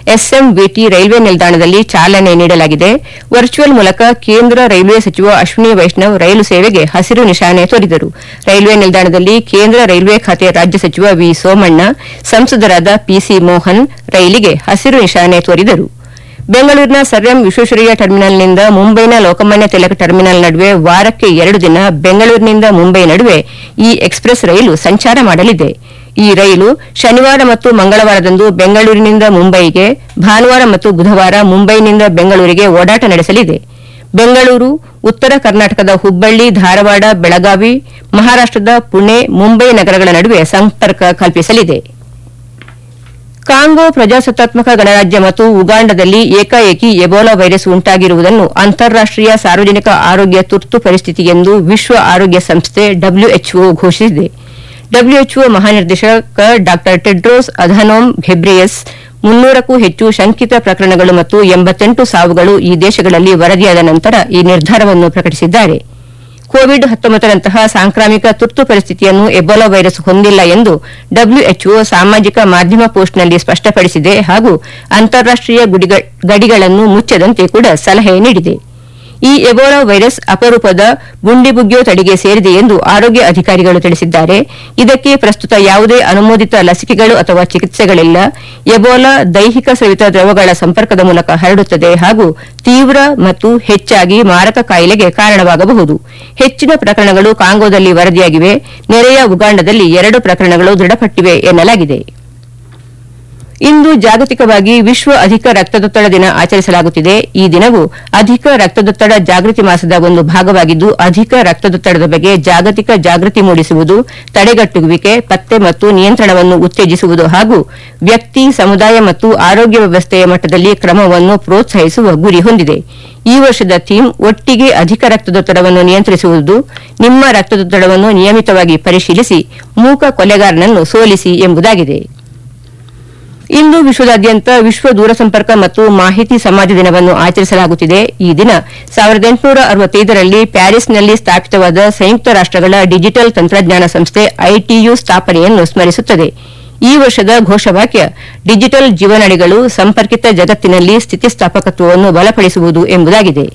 ಎಸ್ಎಂಬಿಟಿ railway ನಿಲ್ದಾಣದಲ್ಲಿ ಚಾಲನೆ ನೀಡಲಾಗಿದೆ ವರ್ಚುವಲ್ ಮೂಲಕ ಕೇಂದ್ರ ರೈಲ್ವೆ ಸಚಿವ ಅಶ್ವಿನಿ ವೈಷ್ಣವ್ ರೈಲು ಸೇವೆಗೆ ಹಸಿರು ನಿಶಾನೆ ತೋರಿದರು ರೈಲ್ವೆ ನಿಲ್ದಾಣದಲ್ಲಿ ಕೇಂದ್ರ ರೈಲ್ವೆ ಖಾತೆ ರಾಜ್ಯ ಸಚಿವ ವಿ ಸೋಮಣ್ಣ ಸಂಸದರಾದ ಪಿಸಿ ಮೋಹನ್ ರೈಲಿಗೆ ಹಸಿರು ನಿಶಾನೆ ತೋರಿದರು ಬೆಂಗಳೂರಿನ ಸರ್ ಎಂ ವಿಶ್ವೇಶ್ವರಯ್ಯ ಟರ್ಮಿನಲ್ನಿಂದ ಮುಂಬೈನ ಲೋಕಮಾನ್ಯ ತಿಲಕ್ ಟರ್ಮಿನಲ್ ನಡುವೆ ವಾರಕ್ಕೆ ಎರಡು ದಿನ ಬೆಂಗಳೂರಿನಿಂದ ಮುಂಬೈ ನಡುವೆ ಈ ಎಕ್ಸ್ಪ್ರೆಸ್ ರೈಲು ಸಂಚಾರ ಮಾಡಲಿದೆ ಈ ರೈಲು ಶನಿವಾರ ಮತ್ತು ಮಂಗಳವಾರದಂದು ಬೆಂಗಳೂರಿನಿಂದ ಮುಂಬೈಗೆ ಭಾನುವಾರ ಮತ್ತು ಬುಧವಾರ ಮುಂಬೈನಿಂದ ಬೆಂಗಳೂರಿಗೆ ಓಡಾಟ ನಡೆಸಲಿದೆ ಬೆಂಗಳೂರು ಉತ್ತರ ಕರ್ನಾಟಕದ ಹುಬ್ಬಳ್ಳಿ ಧಾರವಾಡ ಬೆಳಗಾವಿ ಮಹಾರಾಷ್ಟದ ಪುಣೆ ಮುಂಬೈ ನಗರಗಳ ನಡುವೆ ಸಂಪರ್ಕ ಕಲ್ಪಿಸಲಿದೆ ಕಾಂಗೋ ಪ್ರಜಾಸತ್ತಾತ್ಮಕ ಗಣರಾಜ್ಯ ಮತ್ತು ಉಗಾಂಡದಲ್ಲಿ ಏಕಾಏಕಿ ಎಬೋಲಾ ವೈರಸ್ ಉಂಟಾಗಿರುವುದನ್ನು ಅಂತಾರಾಷ್ಟೀಯ ಸಾರ್ವಜನಿಕ ಆರೋಗ್ಯ ತುರ್ತು ಪರಿಸ್ಥಿತಿ ಎಂದು ವಿಶ್ವ ಆರೋಗ್ಯ ಸಂಸ್ಥೆ ಡಬ್ಲ್ಯೂಎಚ್ಒ ಘೋಷಿಸಿದೆ ಡಬ್ಲ್ಯೂಎಚ್ಒ ಮಹಾನಿರ್ದೇಶಕ ಡಾ ಟೆಡ್ರೋಸ್ ಅಧನೋಮ್ ಘೆಬ್ರಿಯಸ್ ಮುನ್ನೂರಕ್ಕೂ ಹೆಚ್ಚು ಶಂಕಿತ ಪ್ರಕರಣಗಳು ಮತ್ತು ಎಂಬತ್ತೆಂಟು ಸಾವುಗಳು ಈ ದೇಶಗಳಲ್ಲಿ ವರದಿಯಾದ ನಂತರ ಈ ನಿರ್ಧಾರವನ್ನು ಪ್ರಕಟಿಸಿದ್ದಾರೆ ಕೋವಿಡ್ ಹತ್ತೊಂಬತ್ತರಂತಹ ಸಾಂಕ್ರಾಮಿಕ ತುರ್ತು ಪರಿಸ್ಥಿತಿಯನ್ನು ಎಬೋಲಾ ವೈರಸ್ ಹೊಂದಿಲ್ಲ ಎಂದು ಡಬ್ಲ್ಯೂಎಚ್ಒ ಸಾಮಾಜಿಕ ಮಾಧ್ಯಮ ಪೋಸ್ಟ್ನಲ್ಲಿ ಸ್ಪಷ್ಟಪಡಿಸಿದೆ ಹಾಗೂ ಅಂತಾರಾಷ್ಟೀಯ ಗುಡಿಗ- ಗಡಿಗಳನ್ನು ಮುಚ್ಚದಂತೆ ಕೂಡ ಸಲಹೆ ನೀಡಿದೆ ಈ ಎಬೋಲಾ ವೈರಸ್ ಅಪರೂಪದ ಗುಂಡಿಬುಗ್ಯೋ ತಳಿಗೆ ಸೇರಿದೆ ಎಂದು ಆರೋಗ್ಯ ಅಧಿಕಾರಿಗಳು ತಿಳಿಸಿದ್ದಾರೆ ಇದಕ್ಕೆ ಪ್ರಸ್ತುತ ಯಾವುದೇ ಅನುಮೋದಿತ ಲಸಿಕೆಗಳು ಅಥವಾ ಚಿಕಿತ್ಸೆಗಳಿಲ್ಲ ಎಬೋಲಾ ದೈಹಿಕ ಸ್ರವಿತ ದ್ರವಗಳ ಸಂಪರ್ಕದ ಮೂಲಕ ಹರಡುತ್ತದೆ ಹಾಗೂ ತೀವ್ರ ಮತ್ತು ಹೆಚ್ಚಾಗಿ ಮಾರಕ ಕಾಯಿಲೆಗೆ ಕಾರಣವಾಗಬಹುದು ಹೆಚ್ಚಿನ ಪ್ರಕರಣಗಳು ಕಾಂಗೋದಲ್ಲಿ ವರದಿಯಾಗಿವೆ ನೆರೆಯ ಉಗಾಂಡದಲ್ಲಿ ಎರಡು ಪ್ರಕರಣಗಳು ದೃಢಪಟ್ಟಿವೆ ಎನ್ನಲಾಗಿದೆ ಇಂದು ಜಾಗತಿಕವಾಗಿ ವಿಶ್ವ ಅಧಿಕ ರಕ್ತದೊತ್ತಡ ದಿನ ಆಚರಿಸಲಾಗುತ್ತಿದೆ ಈ ದಿನವು ಅಧಿಕ ರಕ್ತದೊತ್ತಡ ಜಾಗೃತಿ ಮಾಸದ ಒಂದು ಭಾಗವಾಗಿದ್ದು ಅಧಿಕ ರಕ್ತದೊತ್ತಡದ ಬಗ್ಗೆ ಜಾಗತಿಕ ಜಾಗೃತಿ ಮೂಡಿಸುವುದು ತಡೆಗಟ್ಟುವಿಕೆ ಪತ್ತೆ ಮತ್ತು ನಿಯಂತ್ರಣವನ್ನು ಉತ್ತೇಜಿಸುವುದು ಹಾಗೂ ವ್ಯಕ್ತಿ ಸಮುದಾಯ ಮತ್ತು ಆರೋಗ್ಯ ವ್ಯವಸ್ಥೆಯ ಮಟ್ಟದಲ್ಲಿ ಕ್ರಮವನ್ನು ಪ್ರೋತ್ಸಾಹಿಸುವ ಗುರಿ ಹೊಂದಿದೆ ಈ ವರ್ಷದ ಥೀಮ್ ಒಟ್ಟಿಗೆ ಅಧಿಕ ರಕ್ತದೊತ್ತಡವನ್ನು ನಿಯಂತ್ರಿಸುವುದು ನಿಮ್ಮ ರಕ್ತದೊತ್ತಡವನ್ನು ನಿಯಮಿತವಾಗಿ ಪರಿಶೀಲಿಸಿ ಮೂಕ ಕೊಲೆಗಾರನನ್ನು ಸೋಲಿಸಿ ಎಂಬುದಾಗಿದೆ ಇಂದು ವಿಶ್ವದಾದ್ಯಂತ ವಿಶ್ವ ದೂರಸಂಪರ್ಕ ಮತ್ತು ಮಾಹಿತಿ ಸಮಾಜ ದಿನವನ್ನು ಆಚರಿಸಲಾಗುತ್ತಿದೆ ಈ ದಿನ ಸಾವಿರದ ಎಂಟುನೂರ ಅರವತ್ತೈದರಲ್ಲಿ ಪ್ಯಾರಿಸ್ನಲ್ಲಿ ಸ್ಥಾಪಿತವಾದ ಸಂಯುಕ್ತ ರಾಷ್ಟಗಳ ಡಿಜಿಟಲ್ ತಂತ್ರಜ್ಞಾನ ಸಂಸ್ಥೆ ಐಟಿಯು ಸ್ಥಾಪನೆಯನ್ನು ಸ್ಮರಿಸುತ್ತದೆ ಈ ವರ್ಷದ ಘೋಷವಾಕ್ಯ ಡಿಜಿಟಲ್ ಜೀವನಡಿಗಳು ಸಂಪರ್ಕಿತ ಜಗತ್ತಿನಲ್ಲಿ ಸ್ಥಿತಿಸ್ಥಾಪಕತ್ವವನ್ನು ಬಲಪಡಿಸುವುದು ಎಂಬುದಾಗಿದೆ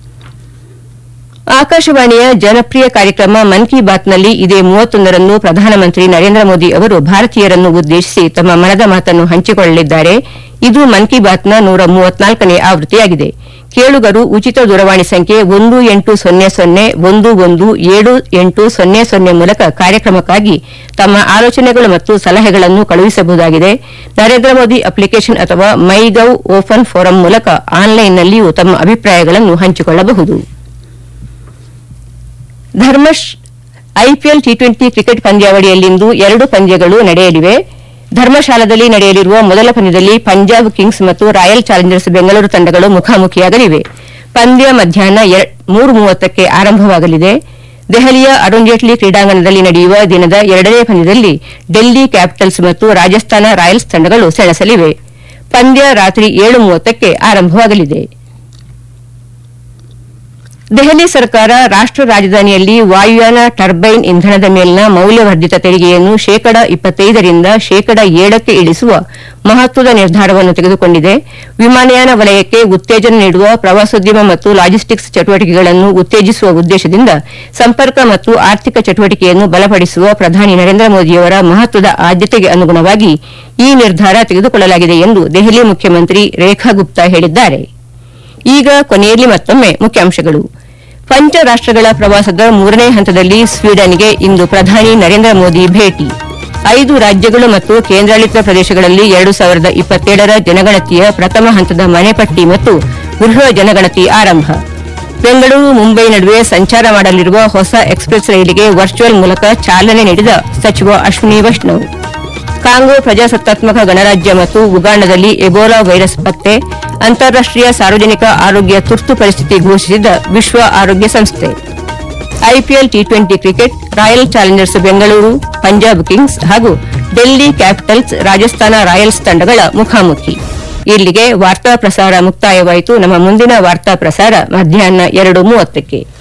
ಆಕಾಶವಾಣಿಯ ಜನಪ್ರಿಯ ಕಾರ್ಯಕ್ರಮ ಮನ್ ಕಿ ಬಾತ್ನಲ್ಲಿ ಇದೇ ಮೂವತ್ತೊಂದರಂದು ಪ್ರಧಾನಮಂತ್ರಿ ನರೇಂದ್ರ ಮೋದಿ ಅವರು ಭಾರತೀಯರನ್ನು ಉದ್ದೇಶಿಸಿ ತಮ್ಮ ಮನದ ಮಾತನ್ನು ಹಂಚಿಕೊಳ್ಳಲಿದ್ದಾರೆ ಇದು ಮನ್ ಕಿ ಬಾತ್ನ ನೂರ ಮೂವತ್ನಾಲ್ಕನೇ ಆವೃತ್ತಿಯಾಗಿದೆ ಕೇಳುಗರು ಉಚಿತ ದೂರವಾಣಿ ಸಂಖ್ಯೆ ಒಂದು ಎಂಟು ಸೊನ್ನೆ ಸೊನ್ನೆ ಒಂದು ಒಂದು ಏಳು ಎಂಟು ಸೊನ್ನೆ ಸೊನ್ನೆ ಮೂಲಕ ಕಾರ್ಯಕ್ರಮಕ್ಕಾಗಿ ತಮ್ಮ ಆಲೋಚನೆಗಳು ಮತ್ತು ಸಲಹೆಗಳನ್ನು ಕಳುಹಿಸಬಹುದಾಗಿದೆ ನರೇಂದ್ರ ಮೋದಿ ಅಪ್ಲಿಕೇಶನ್ ಅಥವಾ ಮೈ ಗವ್ ಓಪನ್ ಫೋರಂ ಮೂಲಕ ಆನ್ಲೈನ್ನಲ್ಲಿಯೂ ತಮ್ಮ ಅಭಿಪ್ರಾಯಗಳನ್ನು ಹಂಚಿಕೊಳ್ಳಬಹುದು ಧರ್ಮಶ್ ಐಪಿಎಲ್ ಟಿ ಟ್ವೆಂಟಿ ಕ್ರಿಕೆಟ್ ಪಂದ್ಯಾವಳಿಯಲ್ಲಿಂದು ಎರಡು ಪಂದ್ಯಗಳು ನಡೆಯಲಿವೆ ಧರ್ಮಶಾಲಾದಲ್ಲಿ ನಡೆಯಲಿರುವ ಮೊದಲ ಪಂದ್ಯದಲ್ಲಿ ಪಂಜಾಬ್ ಕಿಂಗ್ಸ್ ಮತ್ತು ರಾಯಲ್ ಚಾಲೆಂಜರ್ಸ್ ಬೆಂಗಳೂರು ತಂಡಗಳು ಮುಖಾಮುಖಿಯಾಗಲಿವೆ ಪಂದ್ಯ ಮಧ್ಯಾಹ್ನ ಎರ- ಮೂರು ಮೂವತ್ತಕ್ಕೆ ಆರಂಭವಾಗಲಿದೆ ದೆಹಲಿಯ ಅರುಣ್ ಜೇಟ್ಲಿ ಕ್ರೀಡಾಂಗಣದಲ್ಲಿ ನಡೆಯುವ ದಿನದ ಎರಡನೇ ಪಂದ್ಯದಲ್ಲಿ ಡೆಲ್ಲಿ ಕ್ಯಾಪಿಟಲ್ಸ್ ಮತ್ತು ರಾಜಸ್ಥಾನ ರಾಯಲ್ಸ್ ತಂಡಗಳು ಸೆಣಸಲಿವೆ ಪಂದ್ಯ ರಾತ್ರಿ ಏಳು ಮೂವತ್ತಕ್ಕೆ ಆರಂಭವಾಗಲಿದೆ ದೆಹಲಿ ಸರ್ಕಾರ ರಾಷ್ಟ ರಾಜಧಾನಿಯಲ್ಲಿ ವಾಯುಯಾನ ಟರ್ಬೈನ್ ಇಂಧನದ ಮೇಲಿನ ಮೌಲ್ಯವರ್ಧಿತ ತೆರಿಗೆಯನ್ನು ಶೇಕಡ ಇಪ್ಪತ್ತೈದರಿಂದ ಶೇಕಡ ಏಳಕ್ಕೆ ಇಳಿಸುವ ಮಹತ್ವದ ನಿರ್ಧಾರವನ್ನು ತೆಗೆದುಕೊಂಡಿದೆ ವಿಮಾನಯಾನ ವಲಯಕ್ಕೆ ಉತ್ತೇಜನ ನೀಡುವ ಪ್ರವಾಸೋದ್ಯಮ ಮತ್ತು ಲಾಜಿಸ್ಟಿಕ್ಸ್ ಚಟುವಟಿಕೆಗಳನ್ನು ಉತ್ತೇಜಿಸುವ ಉದ್ದೇಶದಿಂದ ಸಂಪರ್ಕ ಮತ್ತು ಆರ್ಥಿಕ ಚಟುವಟಿಕೆಯನ್ನು ಬಲಪಡಿಸುವ ಪ್ರಧಾನಿ ನರೇಂದ್ರ ಮೋದಿಯವರ ಮಹತ್ವದ ಆದ್ಯತೆಗೆ ಅನುಗುಣವಾಗಿ ಈ ನಿರ್ಧಾರ ತೆಗೆದುಕೊಳ್ಳಲಾಗಿದೆ ಎಂದು ದೆಹಲಿ ಮುಖ್ಯಮಂತ್ರಿ ರೇಖಾ ಗುಪ್ತಾ ಹೇಳಿದ್ದಾರೆ ಈಗ ಕೊನೆಯಲ್ಲಿ ಮತ್ತೊಮ್ಮೆ ಮುಖ್ಯಾಂಶಗಳು ಪಂಚ ರಾಷ್ಟಗಳ ಪ್ರವಾಸದ ಮೂರನೇ ಹಂತದಲ್ಲಿ ಸ್ವೀಡನ್ಗೆ ಇಂದು ಪ್ರಧಾನಿ ನರೇಂದ್ರ ಮೋದಿ ಭೇಟಿ ಐದು ರಾಜ್ಯಗಳು ಮತ್ತು ಕೇಂದ್ರಾಡಳಿತ ಪ್ರದೇಶಗಳಲ್ಲಿ ಎರಡು ಸಾವಿರದ ಇಪ್ಪತ್ತೇಳರ ಜನಗಣತಿಯ ಪ್ರಥಮ ಹಂತದ ಮನೆಪಟ್ಟಿ ಮತ್ತು ಗೃಹ ಜನಗಣತಿ ಆರಂಭ ಬೆಂಗಳೂರು ಮುಂಬೈ ನಡುವೆ ಸಂಚಾರ ಮಾಡಲಿರುವ ಹೊಸ ಎಕ್ಸ್ಪ್ರೆಸ್ ರೈಲಿಗೆ ವರ್ಚುವಲ್ ಮೂಲಕ ಚಾಲನೆ ನೀಡಿದ ಸಚಿವ ಅಶ್ವಿನಿ ವೈಷ್ಣವ್ ಕಾಂಗೋ ಪ್ರಜಾಸತ್ತಾತ್ಮಕ ಗಣರಾಜ್ಯ ಮತ್ತು ಉಗಾಂಡದಲ್ಲಿ ಎಬೋಲಾ ವೈರಸ್ ಪತ್ತೆ ಅಂತಾರಾಷ್ಟೀಯ ಸಾರ್ವಜನಿಕ ಆರೋಗ್ಯ ತುರ್ತು ಪರಿಸ್ಥಿತಿ ಘೋಷಿಸಿದ ವಿಶ್ವ ಆರೋಗ್ಯ ಸಂಸ್ಥೆ IPL T twenty cricket Royal Challengers Bengaluru Punjab Kings ಹಾಗೂ ಡೆಲ್ಲಿ ಕ್ಯಾಪಿಟಲ್ಸ್ ರಾಜಸ್ಥಾನ ರಾಯಲ್ಸ್ ತಂಡಗಳ ಮುಖಾಮುಖಿ ಇಲ್ಲಿಗೆ ವಾರ್ತಾ ಪ್ರಸಾರ ಮುಕ್ತಾಯವಾಯಿತು ನಮ್ಮ ಮುಂದಿನ ವಾರ್ತಾ ಪ್ರಸಾರ ಮಧ್ಯಾಹ್ನ ಎರಡು ಮೂವತ್ತಕ್ಕೆ